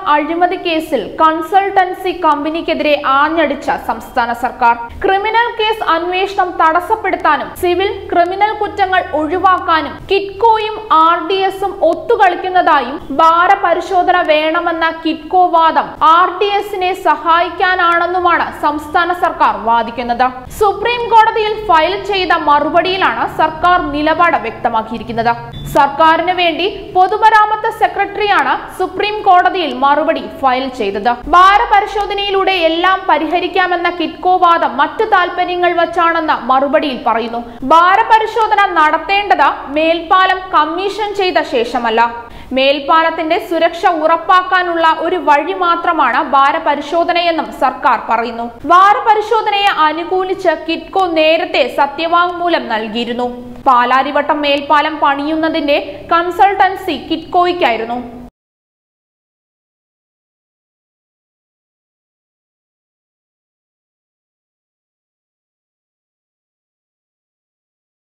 അഴിമതി കേസിൽ കൺസൾട്ടൻസി കമ്പനിക്കെതിരെ ആഞ്ഞടിച്ച സംസ്ഥാന സർക്കാർ ക്രിമിനൽ കേസ് അന്വേഷണം തടസ്സപ്പെടുത്താനും സിവിൽ ക്രിമിനൽ കുറ്റങ്ങൾ ഒഴിവാക്കാനും കിറ്റ്കോയും ആർ ഡി എസും ഒത്തുകളിക്കുന്നതായും ഭാരപരിശോധന വേണമെന്ന കിറ്റ്കോ വാദം ആർ ഡി എസിനെ സഹായിക്കാനാണെന്നുമാണ് സംസ്ഥാന സർക്കാർ വാദിക്കുന്നത് സുപ്രീം കോടതിയിൽ ഫയൽ ചെയ്ത മറുപടിയിലാണ് സർക്കാർ നിലപാട് വ്യക്തമാക്കിയിരിക്കുന്നത് സർക്കാരിന് വേണ്ടി പൊതുമരാമത്ത് സെക്രട്ടറിയാണ് സുപ്രീം കോടതിയിൽ മറുപടി ഫയൽ ചെയ്തത് ഭാരപരിശോധനയിലൂടെ എല്ലാം പരിഹരിക്കാമെന്ന കിറ്റ്കോ വാദം മറ്റു താൽപര്യങ്ങൾ വച്ചാണെന്ന് മറുപടിയിൽ പറയുന്നു ഭാരപരിശോധന നടത്തേണ്ടത് മേൽപ്പാലം കമ്മീഷൻ ചെയ്ത ശേഷമല്ല മേൽപ്പാലത്തിന്റെ സുരക്ഷ ഉറപ്പാക്കാനുള്ള ഒരു വഴി മാത്രമാണ് ഭാരപരിശോധനയെന്നും സർക്കാർ പറയുന്നു ഭാരപരിശോധനയെ അനുകൂലിച്ച് കിറ്റ്കോ നേരത്തെ സത്യവാങ്മൂലം നൽകിയിരുന്നു പാലാരിവട്ടം മേൽപ്പാലം പണിയുന്നതിന്റെ കൺസൾട്ടൻസി കിറ്റ്കോയ്ക്കായിരുന്നു